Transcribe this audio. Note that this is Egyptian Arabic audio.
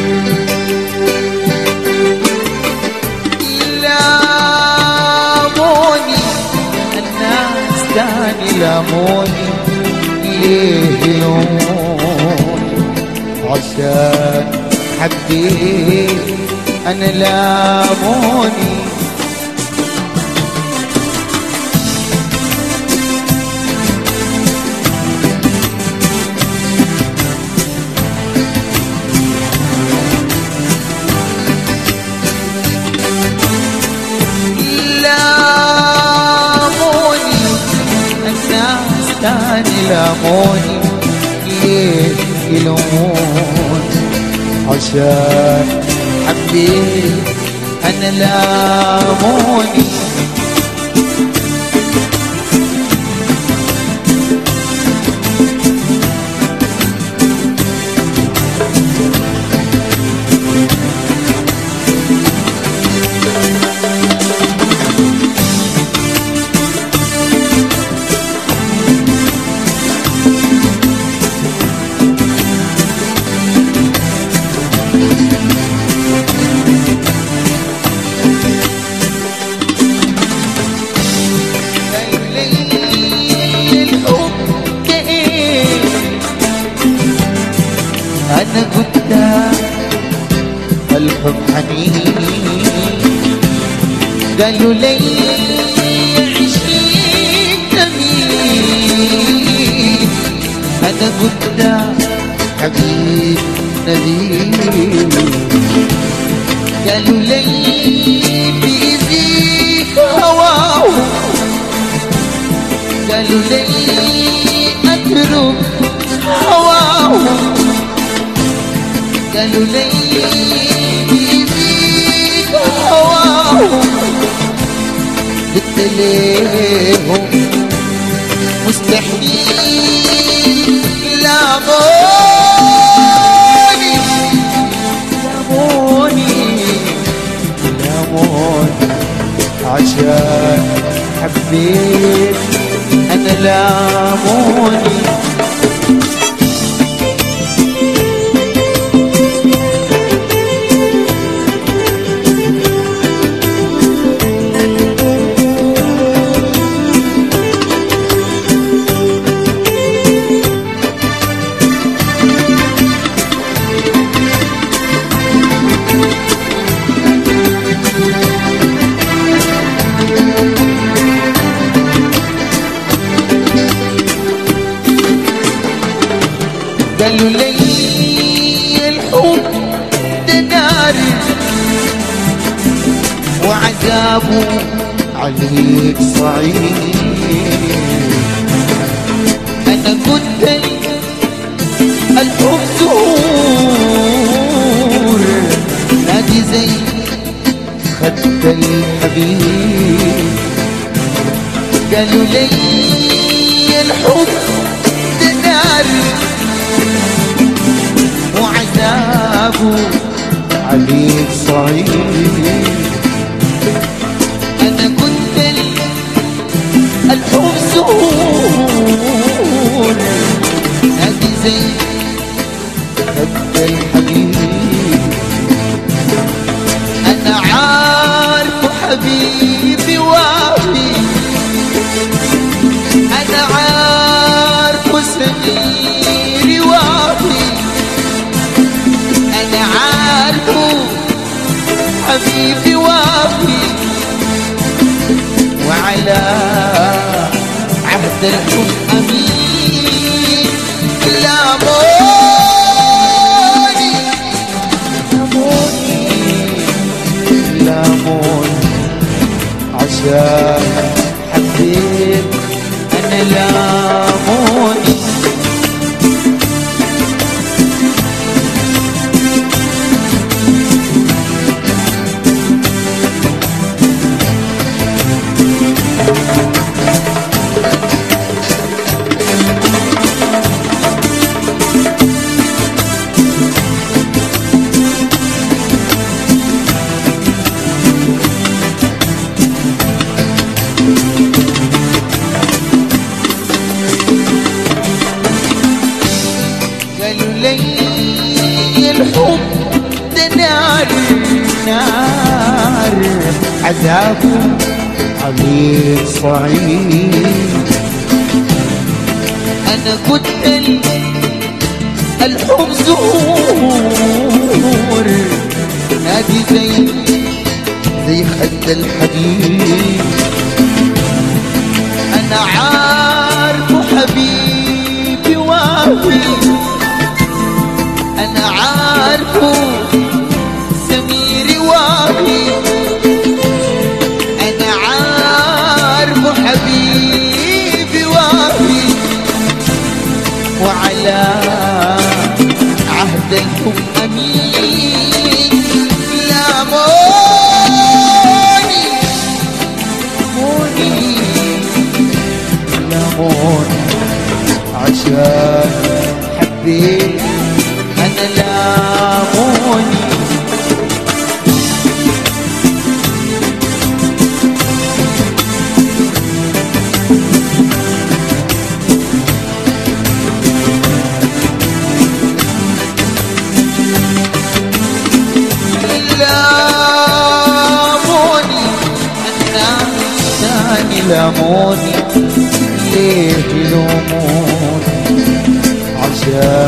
لاموني الناس تاني لاموني ليه يلوموني عشان حبيت انا لاموني لاموني الناس تاني لاموني ليه يلوموني عشان حبيت انا لاموني الحب كئيب انا قدام الحب حنين قالوا لي عشيق جميل انا قدام حبيب نبيل قالوا لي بيزيك هواه قالوا لي اترك هواه قالوا لي بيزيك هواه قلت ليهم مستحيل لاموني لاموني لاموني عشان حبيت انا لاموني قالوا لي الحب ده نار وعذابه عليك صعيب انا قلت لك الحب زهور نادي زي خد الحبيب قالوا لي الحب ده نار وعذابه عليك صعيب انا كنت لي الحب زهور هذه زي خد الحبيب انا عارف حبيبي وافي انا عارف سميري وافي انا عارفه حبيبي وافي وعلى عهد الحب امين لاموني لاموني لاموني عشان حبيت انا لاموني نار نار عذاب علي صعيد أنا كنت الحب زهور نادي زي زي خد الحديد أنا عارف حبيبي وافي أنا عارفه سميري وافي أنا عارف حبيبي وافي وعلى عهد الحب أمين يا موني موني يا موني عشان حبيت أنا لاموني لاموني الناس تاني لاموني ليه يلوموني عشان